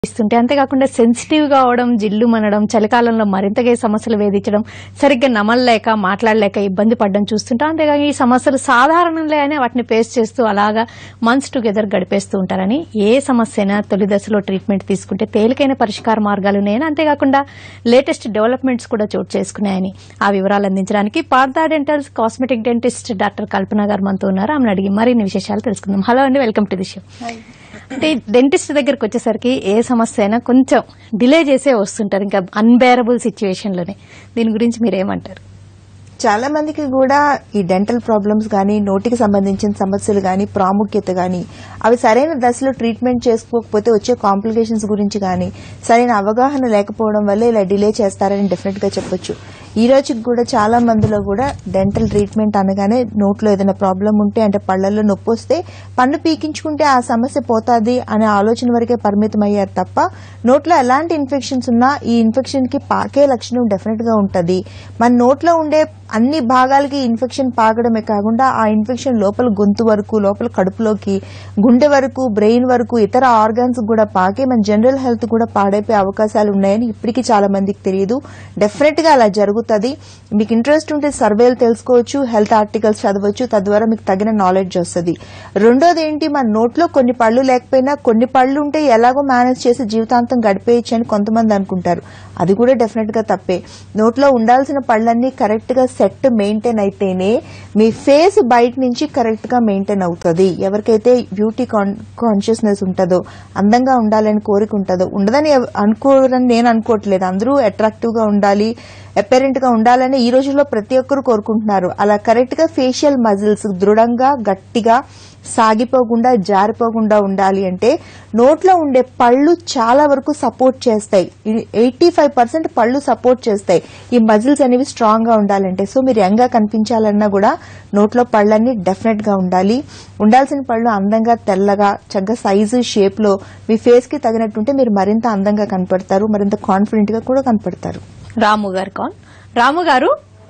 ఇస్తుంటే అంతేకాకుండా సెన్సిటివ్ గా అవడం జిల్లు మనడం చలికాలంలో మరింతగా ఈ సమస్యలు వేధించడం సరిగ్గా నమలలేక మాట్లాడలేక ఇబ్బంది పడడం చూస్తుంటాం అంతేకాక ఈ సమస్యలు సాధారణంలే అని వాటిని ఫేస్ చేస్తూ అలాగా మంత్స్ టుగెదర్ గడిపేస్తూ ఉంటారని ఏ సమస్య అయినా తొలి దశలో ట్రీట్మెంట్ తీసుకుంటే తేలికైన పరిష్కార మార్గాలు ఉన్నాయని అంతేకాకుండా లేటెస్ట్ డెవలప్మెంట్స్ కూడా చోటు చేసుకున్నాయని ఆ వివరాలు అందించడానికి Partha dentals cosmetic dentist doctor Kalpana గారు మనతో ఉన్నారు ఆమెను అడిగి మరిన్ని విశేషాలు తెలుసుకుందాం హలో అండి వెల్కమ్ టు ది షో అంటే డెంటిస్ట్ దగ్గరికి వచ్చేసరికి ఏ సమస్య అయినా కొంచెం డిలే చేసే వస్తుంటారు ఇంకా అన్బేరబుల్ సిచ్యువేషన్ లోనే దీని గురించి మీరు ఏమంటారు చాలా మందికి కూడా ఈ డెంటల్ ప్రాబ్లమ్స్ కానీ నోటికి సంబంధించిన సమస్యలు కానీ ప్రాముఖ్యత కానీ అవి సరైన దశలో ట్రీట్మెంట్ చేసుకోకపోతే వచ్చే కాంప్లికేషన్స్ గురించి కానీ సరైన అవగాహన లేకపోవడం వల్ల ఇలా డిలే చేస్తారని డెఫినెట్ గా చెప్పొచ్చు ఈ రోజుకి కూడా చాలా మందిలో కూడా డెంటల్ ట్రీట్మెంట్ అనగానే నోట్లో ఏదైనా ప్రాబ్లం ఉంటే అంటే పళ్ళల్లో నొప్పి వస్తే పన్ను పీకించుకుంటే ఆ సమస్య పోతాది అనే ఆలోచన వరకే పరిమితం అయ్యారు తప్ప నోట్లో ఎలాంటి ఇన్ఫెక్షన్స్ ఉన్నా ఈ ఇన్ఫెక్షన్ కి పాకే లక్షణం డెఫినెట్ గా ఉంటది మన నోట్లో ఉండే అన్ని భాగాలకి ఇన్ఫెక్షన్ పాకడమే కాకుండా ఆ ఇన్ఫెక్షన్ లోపల గొంతు వరకు లోపల కడుపులోకి గుండె వరకు బ్రెయిన్ వరకు ఇతర ఆర్గాన్స్ కూడా పాకి మన జనరల్ హెల్త్ కూడా పాడైపోయే అవకాశాలు ఉన్నాయని ఇప్పటికీ చాలా మందికి తెలియదు డెఫినెట్ గా అలా జరుగుతుంది మీకు ఇంట్రెస్ట్ ఉంటే సర్వేలు తెలుసుకోవచ్చు హెల్త్ ఆర్టికల్స్ చదవచ్చు తద్వారా మీకు తగిన నాలెడ్జ్ వస్తుంది రెండోది ఏంటి మన నోట్లో కొన్ని పళ్ళు లేకపోయినా కొన్ని పళ్ళు ఉంటే ఎలాగో మేనేజ్ చేసి జీవితాంతం గడిపేయచ్చు అని కొంతమంది అనుకుంటారు అది కూడా డెఫినెట్ గా తప్పే నోట్లో ఉండాల్సిన పళ్ళన్నీ కరెక్ట్ గా సెట్ మెయింటైన్ అయితేనే మీ ఫేస్ బయట నుంచి కరెక్ట్ గా మెయింటైన్ అవుతుంది ఎవరికైతే బ్యూటీ కాన్షియస్నెస్ ఉంటుందో అందంగా ఉండాలని కోరిక ఉంటుందో ఉండదని ఎవ- అనుకోరని నేను అనుకోవట్లేదు అందరూ అట్రాక్టివ్ గా ఉండాలి అపెరెంట్ గా ఉండాలని ఈ రోజుల్లో ప్రతి ఒక్కరు కోరుకుంటున్నారు అలా కరెక్ట్ గా ఫేషియల్ మజిల్స్ దృఢంగా గట్టిగా సాగిపోకుండా జారిపోకుండా ఉండాలి అంటే నోట్లో ఉండే పళ్ళు చాలా వరకు సపోర్ట్ చేస్తాయి ఎయిటీ ఫైవ్ పర్సెంట్ పళ్ళు సపోర్ట్ చేస్తాయి ఈ మజిల్స్ అనేవి స్ట్రాంగ్ గా ఉండాలంటే సో మీరు యంగ్ గా కనిపించాలన్నా కూడా నోట్లో పళ్ళన్నీ డెఫినెట్ గా ఉండాలి ఉండాల్సిన పళ్ళు అందంగా తెల్లగా చక్కగా సైజు షేప్ లో మీ ఫేస్ కి తగినట్టుంటే మీరు మరింత అందంగా కనపడతారు మరింత కాన్ఫిడెంట్ గా కూడా కనపడతారు రాము గారు కాల్ రాము గారు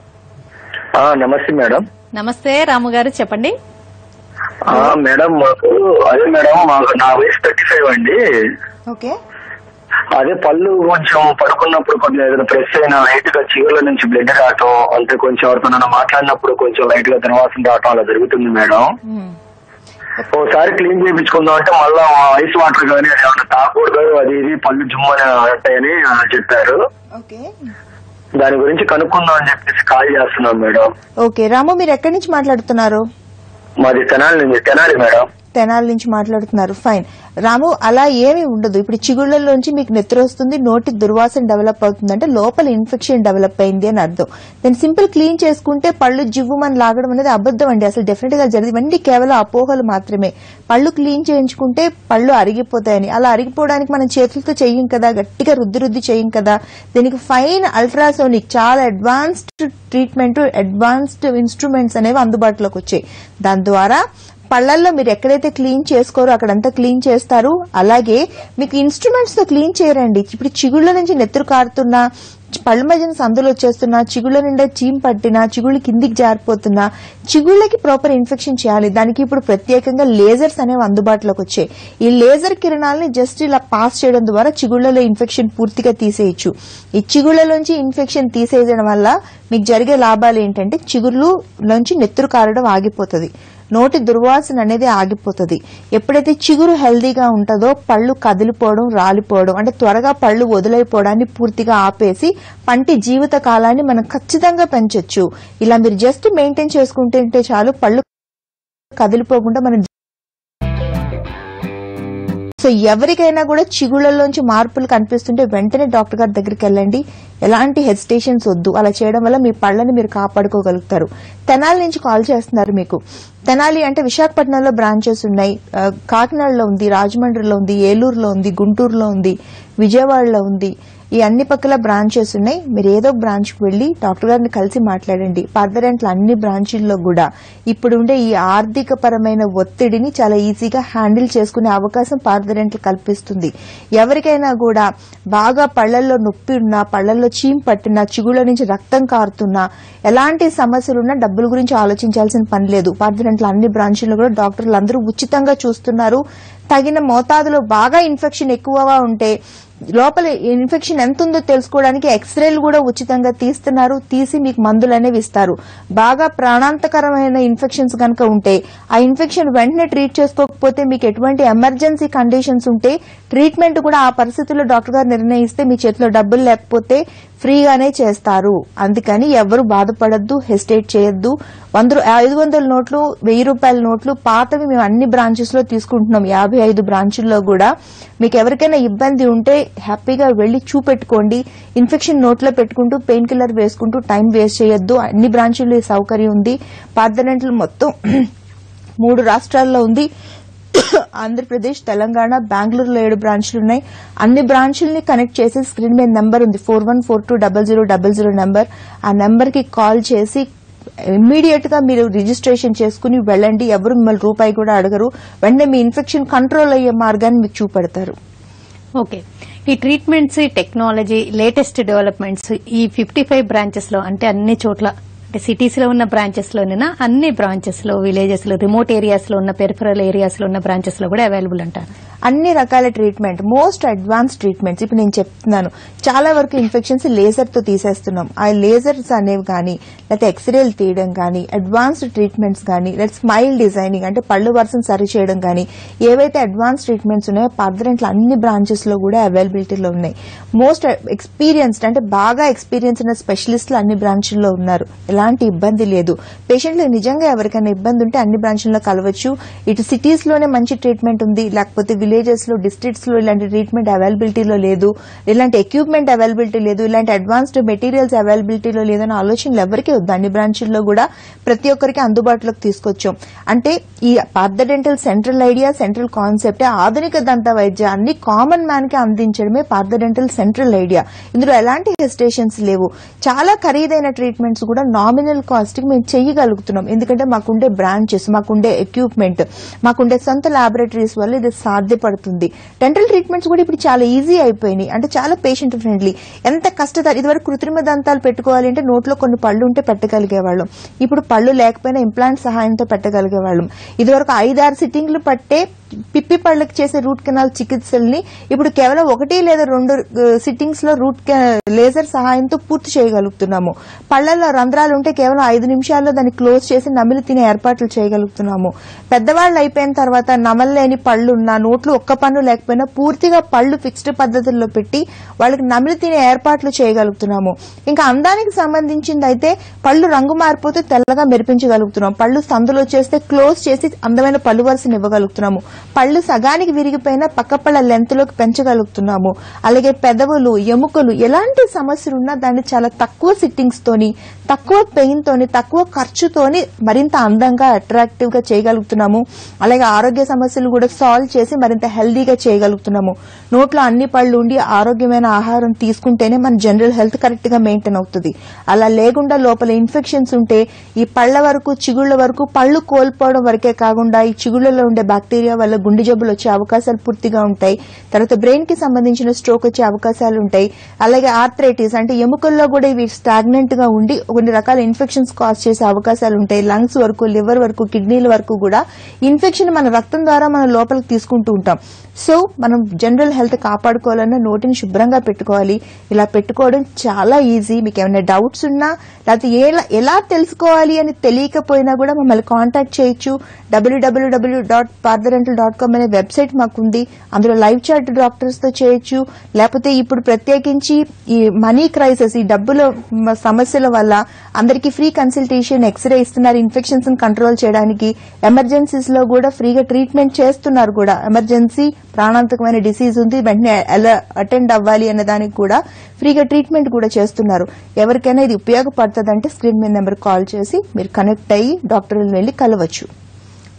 ఆ, నమస్తే మేడం నమస్తే రాము గారు చెప్పండి ఆ, మేడం మాకు అదే మేడం మాకు నా వయసు థర్టీ ఫైవ్ అండి ఓకే అదే పళ్ళు కొంచెం పడుకున్నప్పుడు కొంచెం ఏదైనా ప్రెస్ అయినా లైట్ గా చీవుల నుంచి బ్లడ్ రావటం అంటే కొంచెం ఎవరితో మాట్లాడినప్పుడు కొంచెం లైట్ గా ధనవాసం రావటం అలా జరుగుతుంది మేడం ఓసారి క్లీన్ చేయించుకుందాం అంటే మళ్ళా ఐస్ వాటర్ కానీ అది ఏమన్నా తాకూడదు అది ఇది పళ్ళు జుమ్మని అంటాయని ఆ, చెప్పారు ఓకే దాని గురించి కనుక్కుందాం అని చెప్పేసి కాల్ చేస్తున్నాం మేడం ఓకే రాము మీరు ఎక్కడి నుంచి మాట్లాడుతున్నారు మాది తెనాలి నుంచి తెనాలి మేడం తెనాల నుంచి మాట్లాడుతున్నారు ఫైన్ రాము అలా ఏమీ ఉండదు ఇప్పుడు చిగుళ్లలోంచి మీకు నెత్తురు వస్తుంది నోటి దుర్వాసన డెవలప్ అవుతుంది అంటే లోపల ఇన్ఫెక్షన్ డెవలప్ అయింది అని అర్థం దాన్ని సింపుల్ క్లీన్ చేసుకుంటే పళ్ళు జివ్వుమని లాగడం అనేది అబద్ధం అండి అసలు డెఫినెట్ గా జరిగింది ఇవన్నీ కేవలం అపోహలు మాత్రమే పళ్ళు క్లీన్ చేయించుకుంటే పళ్ళు అరిగిపోతాయని అలా అరిగిపోవడానికి మనం చేతులతో చెయ్యం కదా గట్టిగా రుద్ది రుద్ది చెయ్యం కదా దీనికి ఫైన్ అల్ట్రాసోనిక్ చాలా అడ్వాన్స్డ్ ట్రీట్మెంట్ అడ్వాన్స్డ్ ఇన్స్ట్రుమెంట్స్ అనేవి అందుబాటులోకి వచ్చాయి దాని ద్వారా పళ్ళల్లో మీరు ఎక్కడైతే క్లీన్ చేసుకోరో అక్కడంతా క్లీన్ చేస్తారు అలాగే మీకు ఇన్స్ట్రుమెంట్స్ తో క్లీన్ చేయరండి ఇప్పుడు చిగుళ్ళ నుంచి నెత్తురు కారుతున్నా పళ్ళ మధ్యన సందులు వచ్చేస్తున్నా చిగుళ్ళ నిండా చీమ్ పట్టినా చిగుళ్ళు కిందికి జారిపోతున్నా చిగుళ్ళకి ప్రాపర్ ఇన్ఫెక్షన్ చేయాలి దానికి ఇప్పుడు ప్రత్యేకంగా లేజర్స్ అనేవి అందుబాటులోకి వచ్చాయి ఈ లేజర్ కిరణాలని జస్ట్ ఇలా పాస్ చేయడం ద్వారా చిగుళ్ళలో ఇన్ఫెక్షన్ పూర్తిగా తీసేయచ్చు ఈ చిగుళ్ళలోంచి ఇన్ఫెక్షన్ తీసేయడం వల్ల మీకు జరిగే లాభాలు ఏంటంటే చిగుళ్ళు నుంచి నెత్తురు కారడం ఆగిపోతుంది నోటి దుర్వాసన అనేది ఆగిపోతుంది ఎప్పుడైతే చిగురు హెల్దీగా ఉంటుందో పళ్ళు కదిలిపోవడం రాలిపోవడం అంటే త్వరగా పళ్ళు వదిలైపోవడాన్ని పూర్తిగా ఆపేసి పంటి జీవిత కాలాన్ని మనం ఖచ్చితంగా పెంచొచ్చు ఇలా మీరు జస్ట్ మెయింటైన్ చేసుకుంటుంటే చాలు పళ్ళు కదిలిపోకుండా మనం సో ఎవరికైనా కూడా చిగుళ్ళలోంచి మార్పులు కనిపిస్తుంటే వెంటనే డాక్టర్ గారి దగ్గరికి వెళ్ళండి ఎలాంటి హెసిటేషన్స్ వద్దు అలా చేయడం వల్ల మీ పళ్ళని మీరు కాపాడుకోగలుగుతారు తెనాలి నుంచి కాల్ చేస్తున్నారు మీకు తెనాలి అంటే విశాఖపట్నంలో బ్రాంచెస్ ఉన్నాయి ఆ, కాకినాడలో ఉంది రాజమండ్రిలో ఉంది ఏలూరులో ఉంది గుంటూరులో ఉంది విజయవాడలో ఉంది ఈ అన్ని పక్కల బ్రాంచెస్ ఉన్నాయి మీరు ఏదో బ్రాంచ్ కి వెళ్లి డాక్టర్ గారిని కలిసి మాట్లాడండి పర్దరెంట్ల అన్ని బ్రాంచీల్లో కూడా ఇప్పుడు ఉండే ఈ ఆర్థిక పరమైన ఒత్తిడిని చాలా ఈజీగా హ్యాండిల్ చేసుకునే అవకాశం పార్దరెంట్లు కల్పిస్తుంది ఎవరికైనా కూడా బాగా పళ్లల్లో నొప్పి ఉన్నా పళ్లల్లో చీమ్ పట్టినా చిగుళ్ళ నుంచి రక్తం కారుతున్నా ఎలాంటి సమస్యలున్నా డబ్బుల గురించి ఆలోచించాల్సిన పని లేదు పార్థిరెంట్ల అన్ని బ్రాంచీల్లో కూడా డాక్టర్లు అందరూ ఉచితంగా చూస్తున్నారు తగిన మోతాదులో బాగా ఇన్ఫెక్షన్ ఎక్కువగా ఉంటే లోపల ఇన్ఫెక్షన్ ఎంత ఉందో తెలుసుకోవడానికి ఎక్స్రేలు కూడా ఉచితంగా తీస్తున్నారు తీసి మీకు మందులు అనేవి ఇస్తారు బాగా ప్రాణాంతకరమైన ఇన్ఫెక్షన్స్ కనుక ఉంటే ఆ ఇన్ఫెక్షన్ వెంటనే ట్రీట్ చేసుకోకపోతే మీకు ఎటువంటి ఎమర్జెన్సీ కండిషన్స్ ఉంటే ట్రీట్మెంట్ కూడా ఆ పరిస్థితుల్లో డాక్టర్ గారు నిర్ణయిస్తే మీ చేతిలో డబ్బులు లేకపోతే ఫ్రీగానే చేస్తారు అందుకని ఎవరు బాధపడద్దు హెసిటేట్ చేయొద్దు వంద రూ- ఐదు వందల నోట్లు వెయ్యి రూపాయల నోట్లు పాతవి మేము అన్ని బ్రాంచెస్ లో తీసుకుంటున్నాం యాభై ఐదు బ్రాంచుల్లో కూడా మీకు ఎవరికైనా ఇబ్బంది ఉంటే హ్యాపీగా వెళ్లి చూపెట్టుకోండి ఇన్ఫెక్షన్ నోట్లో పెట్టుకుంటూ పెయిన్ కిల్లర్ వేసుకుంటూ టైం వేస్ట్ చేయొద్దు అన్ని బ్రాంచుల్లో ఈ సౌకర్యం ఉంది పార్దనెంట్లు మొత్తం మూడు రాష్ట్రాల్లో ఉంది ఆంధ్రప్రదేశ్ తెలంగాణ బెంగళూరులో ఏడు బ్రాంచ్లు ఉన్నాయి అన్ని బ్రాంచుల్ని కనెక్ట్ చేసి స్క్రీన్ మీద నెంబర్ ఉంది four one four two double zero double zero number ఆ నెంబర్ కి కాల్ చేసి ఇమ్మీడియట్ గా మీరు రిజిస్ట్రేషన్ చేసుకుని వెళ్ళండి ఎవరు మిమ్మల్ని రూపాయి కూడా అడగరు వెంటనే మీ ఇన్ఫెక్షన్ కంట్రోల్ అయ్యే మార్గాన్ని మీకు చూపెడతారు ఓకే ఈ ట్రీట్మెంట్స్ ఈ టెక్నాలజీ లేటెస్ట్ డెవలప్మెంట్స్ ఈ ఫిఫ్టీ ఫైవ్ బ్రాంచెస్ లో అంటే అన్ని చోట్ల అంటే సిటీస్ లో ఉన్న బ్రాంచెస్ లోనేనా అన్ని బ్రాంచెస్ లో విలేజెస్ లో రిమోట్ ఏరియాస్ లో ఉన్న పెరిఫరల్ ఏరియాస్ లో ఉన్న బ్రాంచెస్ లో కూడా అవైలబుల్ అంటారు అన్ని రకాల ట్రీట్మెంట్ మోస్ట్ అడ్వాన్స్ ట్రీట్మెంట్స్ ఇప్పుడు నేను చెప్తున్నాను చాలా వరకు ఇన్ఫెక్షన్స్ లేజర్ తో తీసేస్తున్నాం ఆ లేజర్స్ అనేవి కానీ లేకపోతే ఎక్స్రేలు తీయడం కానీ అడ్వాన్స్డ్ ట్రీట్మెంట్స్ కానీ లేదా స్మైల్ డిజైనింగ్ అంటే పళ్ళు వరుసను సరి చేయడం కానీ ఏవైతే అడ్వాన్స్ ట్రీట్మెంట్స్ ఉన్నాయో పర్దరెంట్లు అన్ని బ్రాంచెస్ లో కూడా అవైలబిలిటీలో ఉన్నాయి మోస్ట్ ఎక్స్పీరియన్స్డ్ అంటే బాగా ఎక్స్పీరియన్స్ ఉన్న స్పెషలిస్టులు అన్ని బ్రాంచ్ల్లో ఉన్నారు ఎలాంటి ఇబ్బంది లేదు పేషెంట్లు నిజంగా ఎవరికైనా ఇబ్బంది ఉంటే అన్ని బ్రాంచ్ల్లో కలవచ్చు ఇటు సిటీస్ లోనే మంచి ట్రీట్మెంట్ ఉంది లేకపోతే విలేజెస్ లో డిస్ట్రిక్ట్స్ లో ఇలాంటి ట్రీట్మెంట్ అవైలబిలిటీలో లేదు ఇలాంటి ఎక్విప్మెంట్ అవైలబిలిటీ లేదు ఇలాంటి అడ్వాన్స్డ్ మెటీరియల్స్ అవైలబిలిటీలో లేదన్న ఆలోచనలు ఎవరికీ వద్దు అన్ని బ్రాంచుల్లో కూడా ప్రతి ఒక్కరికి అందుబాటులోకి తీసుకొచ్చాం అంటే ఈ Partha dental central idea central concept ఆధునిక దంత వైద్యాన్ని కామన్ మ్యాన్ కి అందించడమే పార్థ డెంటల్ సెంట్రల్ ఐడియా ఇందులో ఎలాంటి హెసిటేషన్స్ లేవు చాలా ఖరీదైన ట్రీట్మెంట్స్ కూడా నామినల్ కాస్ట్ కి మేము చేయగలుగుతున్నాం ఎందుకంటే మాకుండే బ్రాంచెస్ మాకుండే ఎక్విప్మెంట్ మాకుండే సొంత లాబొరేటరీస్ వల్ల ఇది సాధ్యపడుతుంది డెంటల్ ట్రీట్మెంట్స్ కూడా ఇప్పుడు చాలా ఈజీ అయిపోయినాయి అంటే చాలా పేషెంట్ ఫ్రెండ్లీ ఎంత కష్టతర ఇదివరకు కృత్రిమ దంతాలు పెట్టుకోవాలి అంటే నోట్లో కొన్ని పళ్ళు ఉంటే పెట్టగలిగేవాళ్ళం ఇప్పుడు పళ్ళు లేకపోయినా ఇంప్లాంట్ సహాయంతో పెట్టగలిగేవాళ్ళం ఇదివరకు ఐదారు సిట్టింగ్లు పట్టే పిప్పి పళ్ళకి చేసే రూట్ కెనాల్ చికిత్సల్ని ఇప్పుడు కేవలం ఒకటి లేదా రెండు సిట్టింగ్స్ లో రూట్ లేజర్ సహాయంతో పూర్తి చేయగలుగుతున్నాము పళ్ళల్లో రంధ్రాలు ఉంటే కేవలం ఐదు నిమిషాల్లో దాన్ని క్లోజ్ చేసి నమిలి తినే ఏర్పాట్లు చేయగలుగుతున్నాము పెద్దవాళ్ళు అయిపోయిన తర్వాత నమలలేని పళ్ళు ఉన్న నోట్లు ఒక్క పన్ను లేకపోయినా పూర్తిగా పళ్ళు ఫిక్స్డ్ పద్ధతుల్లో పెట్టి వాళ్ళకి నమిలి తినే ఏర్పాట్లు చేయగలుగుతున్నాము ఇంకా అందానికి సంబంధించింది అయితే పళ్ళు రంగు మారిపోతే తెల్లగా మెరిపించగలుగుతున్నాం పళ్ళు సందులో చేస్తే క్లోజ్ చేసి అందమైన పళ్ళు వరుసను ఇవ్వగలుగుతున్నాము పళ్ళు సగానికి విరిగిపోయినా పక్క పళ్ళ లెంత్ లోకి పెంచగలుగుతున్నాము అలాగే పెదవులు ఎముకలు ఎలాంటి సమస్యలు ఉన్నా దాన్ని చాలా తక్కువ సిట్టింగ్స్ తోని తక్కువ పెయిన్ తోని తక్కువ ఖర్చుతోని మరింత అందంగా అట్రాక్టివ్ గా చేయగలుగుతున్నాము అలాగే ఆరోగ్య సమస్యలు కూడా సాల్వ్ చేసి మరింత హెల్దీగా చేయగలుగుతున్నాము నోట్లో అన్ని పళ్ళు ఉండి ఆరోగ్యమైన ఆహారం తీసుకుంటేనే మన జనరల్ హెల్త్ కరెక్ట్ గా మెయింటైన్ అవుతుంది అలా లేకుండా లోపల ఇన్ఫెక్షన్స్ ఉంటే ఈ పళ్ళ వరకు చిగుళ్ళ వరకు పళ్ళు కోల్పోవడం వరకే కాకుండా ఈ చిగుళ్ళలో ఉండే బ్యాక్టీరియా వల్ల గుండె జబ్బులు వచ్చే అవకాశాలు పూర్తిగా ఉంటాయి తర్వాత బ్రెయిన్ కి సంబంధించిన స్ట్రోక్ వచ్చే అవకాశాలు ఉంటాయి అలాగే ఆర్థరైటిస్ అంటే ఎముకల్లో కూడా ఇవి స్టాగ్నెంట్ గా ఉండి కొన్ని రకాల ఇన్ఫెక్షన్స్ కాజ్ చేసే అవకాశాలు ఉంటాయి లంగ్స్ వరకు లివర్ వరకు కిడ్నీల వరకు కూడా ఇన్ఫెక్షన్ మన రక్తం ద్వారా మనం లోపలికి తీసుకుంటూ ఉంటాం సో మనం జనరల్ హెల్త్ కాపాడుకోవాలన్నా నోటిని శుభ్రంగా పెట్టుకోవాలి ఇలా పెట్టుకోవడం చాలా ఈజీ మీకు ఏమైనా డౌట్స్ ఉన్నా లేకపోతే ఎలా ఎలా తెలుసుకోవాలి అని తెలియకపోయినా కూడా మమ్మల్ని కాంటాక్ట్ చేయొచ్చు WWW dot Parthadental dot com అనే వెబ్సైట్ మాకుంది అందులో లైవ్ చాట్ డాక్టర్స్ తో చేయొచ్చు లేకపోతే ఇప్పుడు ప్రత్యేకించి ఈ మనీ క్రైసిస్ ఈ డబ్బుల మ- సమస్యల వల్ల అందరికీ ఫ్రీ కన్సల్టేషన్ ఎక్స్రే ఇస్తున్నారు ఇన్ఫెక్షన్స్ కంట్రోల్ చేయడానికి ఎమర్జెన్సీస్ లో కూడా ఫ్రీగా ట్రీట్మెంట్ చేస్తున్నారు కూడా ఎమర్జెన్సీ ప్రాణాంతకమైన డిసీజ్ ఉంది వెంటనే ఎలా అటెండ్ అవ్వాలి అనే దానికి కూడా ఫ్రీగా ట్రీట్మెంట్ కూడా చేస్తున్నారు ఎవరికైనా ఇది ఉపయోగపడుతుందంటే స్క్రీన్ మీద నెంబర్ కాల్ చేసి మీరు కనెక్ట్ అయ్యి డాక్టర్లు వెళ్లి కలవచ్చు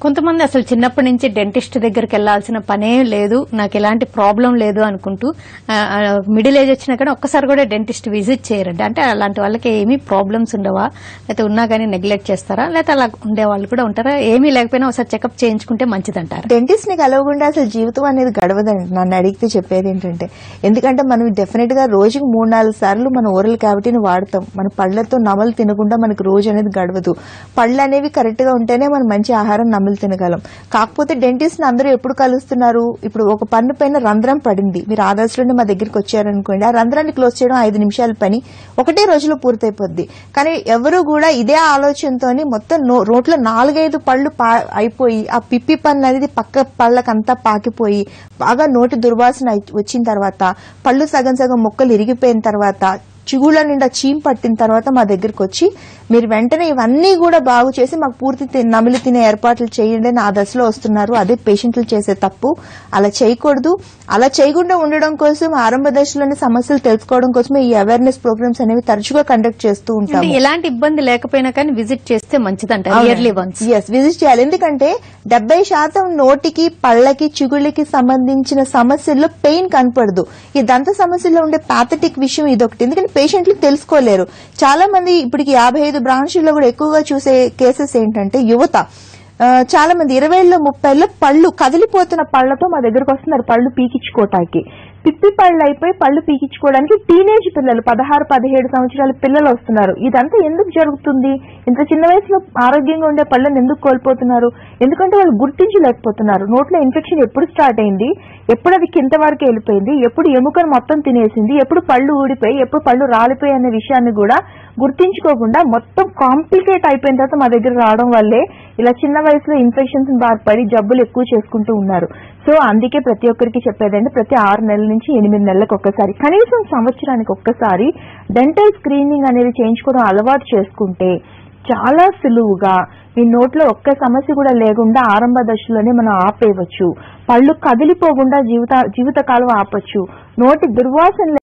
కొంతమంది అసలు చిన్నప్పటి నుంచి డెంటిస్ట్ దగ్గరికి వెళ్లాల్సిన పనే లేదు నాకు ఎలాంటి ప్రాబ్లం లేదు అనుకుంటూ ఆ, ఆ, మిడిల్ ఏజ్ వచ్చినా కానీ ఒక్కసారి కూడా డెంటిస్ట్ విజిట్ చేయరండి అంటే అలాంటి వాళ్ళకి ఏమీ ప్రాబ్లమ్స్ ఉండవా లేకపోతే ఉన్నా కానీ నెగ్లెక్ట్ చేస్తారా లేకపోతే అలా ఉండే వాళ్ళు కూడా ఉంటారా ఏమీ లేకపోయినా ఒకసారి చెకప్ చేయించుకుంటే మంచిదంటారు డెంటిస్ట్ ని కలవకుండా అసలు జీవితం అనేది గడవదండి నన్ను అడిగితే చెప్పేది ఏంటంటే ఎందుకంటే మనం డెఫినెట్ గా రోజుకి మూడు నాలుగు సార్లు మన ఓరల్ క్యావిటీని వాడతాం మన పళ్ళతో నమలు తినకుండా మనకు రోజు అనేది గడవదు పళ్ళు అనేవి కరెక్ట్ గా ఉంటేనే మనం మంచి ఆహారం నమలు తినగలం కాకపోతే డెంటిస్ట్ ని అందరూ ఎప్పుడు కలుస్తున్నారు ఇప్పుడు ఒక పన్ను పైన రంధ్రం పడింది మీరు ఆదర్శంలో మా దగ్గరికి వచ్చారనుకోండి ఆ రంధ్రాన్ని క్లోజ్ చేయడం ఐదు నిమిషాల పని ఒకటే రోజులో పూర్తయిపోద్ది కానీ ఎవరు కూడా ఇదే ఆలోచనతోని మొత్తం నో- రోట్లో నాలుగైదు పళ్ళు పా- అయిపోయి ఆ పిప్పి పన్ను అనేది పక్క పళ్ళకంతా పాకిపోయి బాగా నోటి దుర్వాసన అయి- వచ్చిన తర్వాత పళ్ళు సగం సగం ముక్కలు ఇరిగిపోయిన తర్వాత చిగుళ్ళ నిండా చీమ్ పట్టిన తర్వాత మా దగ్గరికి వచ్చి మీరు వెంటనే ఇవన్నీ కూడా బాగు చేసి మాకు పూర్తి తి- నమిలి తినే ఏర్పాట్లు చేయండి అని ఆ దశలో వస్తున్నారు అదే పేషెంట్లు చేసే తప్పు అలా చేయకూడదు అలా చేయకుండా ఉండడం కోసం ఆరంభ దశలోని సమస్యలు తెలుసుకోవడం కోసమే ఈ అవేర్నెస్ ప్రోగ్రామ్స్ అనేవి తరచుగా కండక్ట్ చేస్తూ అంటే ఉంటాము ఎలాంటి ఇబ్బంది లేకపోయినా కానీ విజిట్ చేస్తే మంచిదంటారు ఇయర్లీ వన్స్ ఎస్ విజిట్ చేయాలి ఎందుకంటే డెబ్బై శాతం నోటికి పళ్ళకి చిగుళ్ళకి సంబంధించిన సమస్యల్లో పెయిన్ కనపడదు ఈ దంత సమస్యల్లో ఉండే పాథటిక్ విషయం ఇదొకటి ఎందుకంటే పేషెంట్లు తెలుసుకోలేరు చాలా మంది ఇప్పటికి యాభై ఐదు బ్రాంచ్ల్లో కూడా ఎక్కువగా చూసే కేసెస్ ఏంటంటే యువత ఆ, చాలా మంది ఇరవైలో ముప్పైలో పళ్ళు కదిలిపోతున్న పళ్ళతో మా దగ్గరకు వస్తున్నారు పళ్ళు పీకించుకోవటానికి పిప్పి పళ్ళు అయిపోయి పళ్ళు పీకించుకోవడానికి టీనేజ్ పిల్లలు పదహారు పదిహేడు సంవత్సరాల పిల్లలు వస్తున్నారు ఇదంతా ఎందుకు జరుగుతుంది ఇంత చిన్న వయసులో ఆరోగ్యంగా ఉండే పళ్ళని ఎందుకు కోల్పోతున్నారు ఎందుకంటే వాళ్ళు గుర్తించలేకపోతున్నారు నోట్లో ఇన్ఫెక్షన్ ఎప్పుడు స్టార్ట్ అయింది ఎప్పుడు అది కింద వరకు వెళ్ళిపోయింది ఎప్పుడు ఎముకను మొత్తం తినేసింది ఎప్పుడు పళ్ళు ఊడిపోయి ఎప్పుడు పళ్ళు రాలిపోయి అనే విషయాన్ని కూడా గుర్తించుకోకుండా మొత్తం కాంప్లికేట్ అయిపోయిన తర్వాత మా దగ్గర రావడం వల్లే ఇలా చిన్న వయసులో ఇన్ఫెక్షన్స్ బారిపడి జబ్బులు ఎక్కువ చేసుకుంటూ ఉన్నారు సో అందుకే ప్రతి ఒక్కరికి చెప్పేదండి ప్రతి ఆరు నెలల నుంచి ఎనిమిది నెలలకు ఒక్కసారి కనీసం సంవత్సరానికి ఒక్కసారి డెంటల్ స్క్రీనింగ్ అనేది చేయించుకోవడం అలవాటు చేసుకుంటే చాలా సులువుగా మీ నోట్లో ఒక్క సమస్య కూడా లేకుండా ఆరంభ దశలోనే మనం ఆపేయవచ్చు పళ్ళు కదిలిపోకుండా జీవిత జీవితకాలం ఆపొచ్చు నోటి దుర్వాసన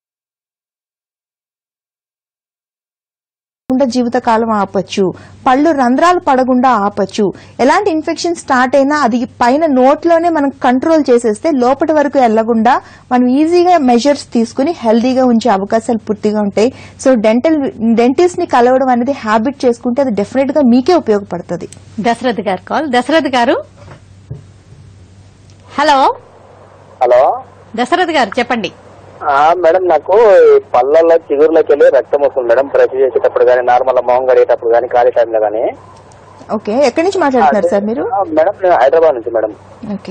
లేకుండా జీవితకాలం ఆపొచ్చు పళ్ళు రంధ్రాలు పడకుండా ఆపొచ్చు ఎలాంటి ఇన్ఫెక్షన్ స్టార్ట్ అయినా అది పైన నోట్లోనే మనం కంట్రోల్ చేసేస్తే లోపటి వరకు వెళ్లకుండా మనం ఈజీగా మెజర్స్ తీసుకుని హెల్దీగా ఉంచే అవకాశాలు పూర్తిగా ఉంటాయి సో డెంటల్ డెంటిస్ట్ ని కలవడం అనేది హ్యాబిట్ చేసుకుంటే అది డెఫినెట్ గా మీకే ఉపయోగపడుతుంది దశరథ్ గారు కాల్ దశరథ్ గారు హలో హలో దశరథ్ గారు చెప్పండి మేడం నాకు పళ్ళల్లో చిగురులోకి వెళ్ళి రక్తం వస్తుంది మేడం బ్రష్ చేసేటప్పుడు కానీ నార్మల్ మొహం గడిగేటప్పుడు కానీ ఖాళీ టైంలో కానీ ఓకే ఎక్కడి నుంచి మాట్లాడుతున్నారు సార్ మీరు మేడం నేను హైదరాబాద్ నుంచి మేడం ఓకే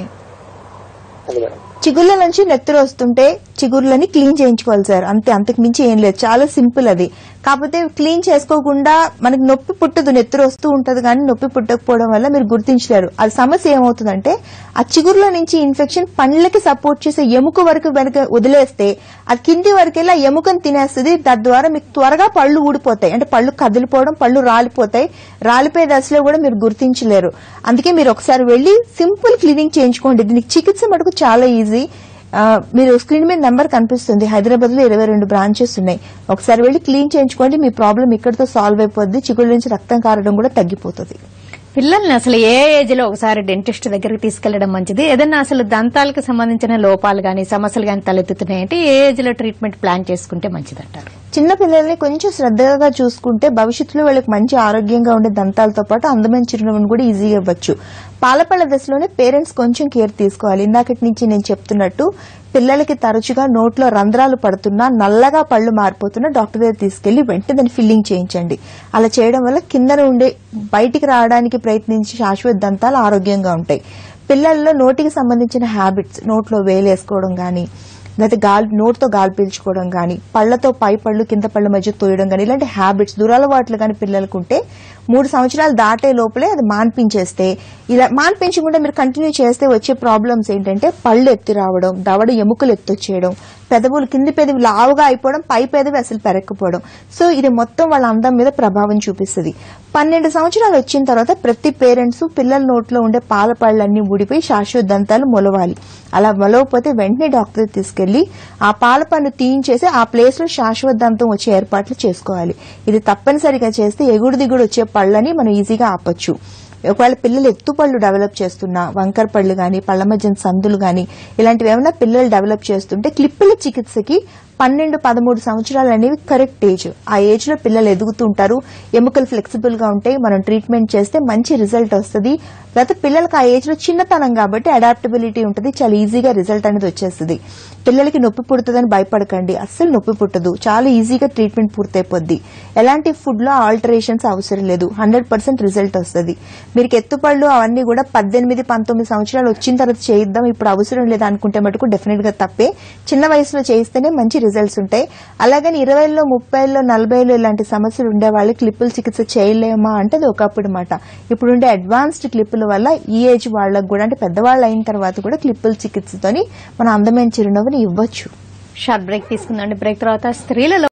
అది మేడం చిగుర్ల నుంచి నెత్తురు వస్తుంటే చిగుర్లని క్లీన్ చేయించుకోవాలి సార్ అంతే అంతకు మించి ఏం లేదు చాలా సింపుల్ అది కాకపోతే క్లీన్ చేసుకోకుండా మనకి నొప్పి పుట్టదు నెత్తురు వస్తూ ఉంటది కానీ నొప్పి పుట్టకపోవడం వల్ల మీరు గుర్తించలేరు అది సమస్య ఏమవుతుందంటే ఆ చిగుర్ల నుంచి ఇన్ఫెక్షన్ పండ్లకి సపోర్ట్ చేసే ఎముక వరకు వెనక వదిలేస్తే అది కింది వరకు వెళ్ళి ఆ ఎముకను తినేస్తుంది తద్వారా మీకు త్వరగా పళ్ళు ఊడిపోతాయి అంటే పళ్ళు కదిలిపోవడం పళ్ళు రాలిపోతాయి రాలిపోయే దశలో కూడా మీరు గుర్తించలేరు అందుకే మీరు ఒకసారి వెళ్ళి సింపుల్ క్లీనింగ్ చేయించుకోండి దీనికి చికిత్స మటుకు చాలా ఈజీ ఆ, మీరు స్క్రీన్ మీద నెంబర్ కనిపిస్తుంది హైదరాబాద్ లో ఇరవై రెండు బ్రాంచెస్ ఉన్నాయి ఒకసారి వెళ్ళి క్లీన్ చేయించుకోండి మీ ప్రాబ్లం ఇక్కడితో సాల్వ్ అయిపోద్ది చిగుళ్ళ నుంచి రక్తం కారడం కూడా తగ్గిపోతుంది పిల్లల్ని అసలు ఏ ఏజ్ లో ఒకసారి డెంటిస్ట్ దగ్గరికి తీసుకెళ్లడం మంచిది ఏదన్నా అసలు దంతాలకు సంబంధించిన లోపాలు గానీ సమస్యలు గానీ తలెత్తుతున్నాయంటే ఏ ఏజ్ లో ట్రీట్మెంట్ ప్లాన్ చేసుకుంటే మంచిదంటారు చిన్న పిల్లల్ని కొంచెం శ్రద్ధగా చూసుకుంటే భవిష్యత్తులో వాళ్ళకి మంచి ఆరోగ్యంగా ఉండే దంతాలతో పాటు అందమైన చిరునవ్వును కూడా ఈజీగా ఇవ్వచ్చు పాలపళ్ళ దశలోనే పేరెంట్స్ కొంచెం కేర్ తీసుకోవాలి ఇందాకటి నుంచి నేను చెప్తున్నట్టు పిల్లలకి తరచుగా నోట్లో రంధ్రాలు పడుతున్నా నల్లగా పళ్ళు మారిపోతున్నా డాక్టర్ దగ్గర తీసుకెళ్లి వెంటనే దాన్ని ఫిల్లింగ్ చేయించండి అలా చేయడం వల్ల కిందన ఉండే బయటికి రావడానికి ప్రయత్నించి శాశ్వత దంతాలు ఆరోగ్యంగా ఉంటాయి పిల్లల్లో నోటికి సంబంధించిన హ్యాబిట్స్ నోట్లో వేలేసుకోవడం గానీ లేకపోతే గాలి నోటితో గాలి పీల్చుకోవడం కానీ పళ్ళతో పై పళ్ళు కింద పళ్ళ మధ్య తోయడం కానీ ఇలాంటి హ్యాబిట్స్ దురలవాట్లు కానీ పిల్లలకు ఉంటే మూడు సంవత్సరాలు దాటే లోపలే అది మాన్పించేస్తే ఇలా మాన్పించకుండా మీరు కంటిన్యూ చేస్తే వచ్చే ప్రాబ్లమ్స్ ఏంటంటే పళ్ళు ఎత్తి రావడం దవడ ఎముకలు ఎత్తొచ్చేయడం పెదవులు కింది పెదవి లావుగా అయిపోవడం పై పెదవి అసలు పెరగకపోవడం సో ఇది మొత్తం వాళ్ళ అందం మీద ప్రభావం చూపిస్తుంది పన్నెండు సంవత్సరాలు వచ్చిన తర్వాత ప్రతి పేరెంట్స్ పిల్లల నోట్లో ఉండే పాల పళ్ళన్నీ ఊడిపోయి శాశ్వత దంతాలు మొలవాలి అలా మొలవకపోతే వెంటనే డాక్టర్ తీసుకెళ్లి ఆ పాల పన్ను తీయించేసి ఆ ప్లేస్ లో శాశ్వత దంతం వచ్చే ఏర్పాట్లు చేసుకోవాలి ఇది తప్పనిసరిగా చేస్తే ఎగుడు దిగుడు వచ్చే పళ్ళని మనం ఈజీగా ఆపొచ్చు ఒకవేళ పిల్లలు ఎత్తుపళ్ళు డెవలప్ చేస్తున్నా వంకర పళ్ళు గాని పళ్ళ మధ్య సందులు గాని ఇలాంటివి ఏమైనా పిల్లలు డెవలప్ చేస్తుంటే క్లిప్పుల చికిత్సకి పన్నెండు పదమూడు సంవత్సరాలు అనేవి కరెక్ట్ ఏజ్ ఆ ఏజ్ లో పిల్లలు ఎదుగుతుంటారు ఎముకలు ఫ్లెక్సిబుల్ గా ఉంటాయి మనం ట్రీట్మెంట్ చేస్తే మంచి రిజల్ట్ వస్తుంది లేకపోతే పిల్లలకి ఆ ఏజ్ లో చిన్నతనం కాబట్టి అడాప్టబిలిటీ ఉంటుంది చాలా ఈజీగా రిజల్ట్ అనేది వచ్చేస్తుంది పిల్లలకి నొప్పి పుడుతుందని భయపడకండి అస్సలు నొప్పి పుట్టదు చాలా ఈజీగా ట్రీట్మెంట్ పూర్తయిపోద్ది ఎలాంటి ఫుడ్ లో ఆల్టరేషన్స్ అవసరం లేదు హండ్రెడ్ పర్సెంట్ రిజల్ట్ వస్తుంది మీరు ఎత్తుపళ్ళు అవన్నీ కూడా పద్దెనిమిది పంతొమ్మిది సంవత్సరాలు వచ్చిన తర్వాత చేయిద్దాం ఇప్పుడు అవసరం లేదు అనుకుంటే మటుకు డెఫినెట్ గా తప్పే చిన్న వయసులో చేయిస్తేనే మంచి రిజల్ట్స్ ఉంటాయి అలాగని ఇరవైలో ముప్పైలో నలభైలో ఇలాంటి సమస్యలు ఉండే వాళ్ళు క్లిప్పుల చికిత్స చేయలేమా అంటే అది ఒకప్పుడు మాట ఇప్పుడు ఉండే అడ్వాన్స్డ్ క్లిప్పుల వల్ల ఈ ఏజ్ వాళ్ళకు కూడా అంటే పెద్దవాళ్ళు అయిన తర్వాత కూడా క్లిప్పుల చికిత్సతోని మన అందమైన చిరునవ్వుని ఇవ్వచ్చు షార్ట్ బ్రేక్ తీసుకుందండి బ్రేక్ తర్వాత స్త్రీలలో